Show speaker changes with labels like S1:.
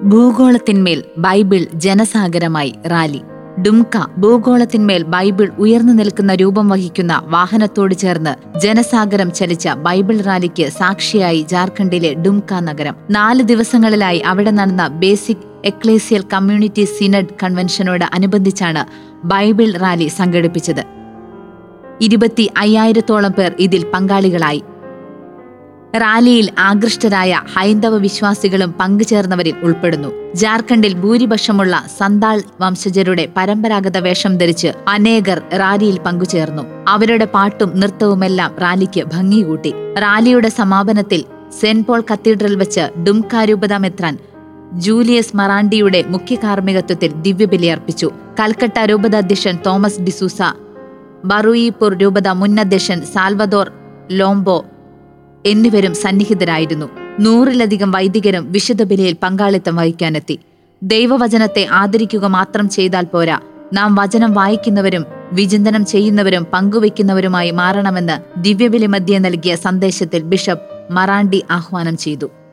S1: ഭൂഗോളത്തിന്മേൽ Bible ജനസാഗരമായി rally Dumka ഭൂഗോളത്തിന്മേൽ Bible ഉയർന്നു നിൽക്കുന്ന രൂപം വഹിക്കുന്ന വാഹനത്തോട് ചേർന്ന് ജനസാഗരം ചലിച്ച ബൈബിൾ റാലിക്ക് സാക്ഷിയായി ജാർഖണ്ഡിലെ ഡുംക നഗരം നാല് ദിവസങ്ങളിലായി അവിടെ നടന്ന ബേസിക് എക്ലേസിയൽ കമ്മ്യൂണിറ്റി സിനഡ് കൺവെൻഷനോട് അനുബന്ധിച്ചാണ് ബൈബിൾ റാലി സംഘടിപ്പിച്ചത് ഇരുപത്തി അയ്യായിരത്തോളം പേർ ഇതിൽ പങ്കാളികളായി റാലിയിൽ ആകൃഷ്ടരായ ഹൈന്ദവ വിശ്വാസികളും പങ്കുചേർന്നവരിൽ ഉൾപ്പെടുന്നു ജാർഖണ്ഡിൽ ഭൂരിപക്ഷമുള്ള സന്താൾ വംശജരുടെ പരമ്പരാഗത വേഷം ധരിച്ച് അനേകർ റാലിയിൽ പങ്കുചേർന്നു അവരുടെ പാട്ടും നൃത്തവുമെല്ലാം റാലിക്ക് ഭംഗി കൂട്ടി റാലിയുടെ സമാപനത്തിൽ സെന്റ് പോൾ കത്തീഡ്രൽ വെച്ച് ഡുംകാരൂപത മെത്രാൻ ജൂലിയസ് മറാണ്ടിയുടെ മുഖ്യ കാർമ്മികത്വത്തിൽ ദിവ്യബലി അർപ്പിച്ചു കൽക്കട്ട രൂപത അധ്യക്ഷൻ തോമസ് ഡിസൂസ ബറുയിപൂർ രൂപത മുൻ അധ്യക്ഷൻ സാൽവദോർ ലോംബോ എന്നിവരും സന്നിഹിതരായിരുന്നു നൂറിലധികം വൈദികരും വിശുദ്ധ ബലിയിൽ പങ്കാളിത്തം വഹിക്കാനെത്തി ദൈവവചനത്തെ ആദരിക്കുക മാത്രം ചെയ്താൽ പോരാ നാം വചനം വായിക്കുന്നവരും വിചിന്തനം ചെയ്യുന്നവരും പങ്കുവയ്ക്കുന്നവരുമായി മാറണമെന്ന് ദിവ്യബലി മധ്യേ നൽകിയ സന്ദേശത്തിൽ ബിഷപ്പ് മറാണ്ടി ആഹ്വാനം ചെയ്തു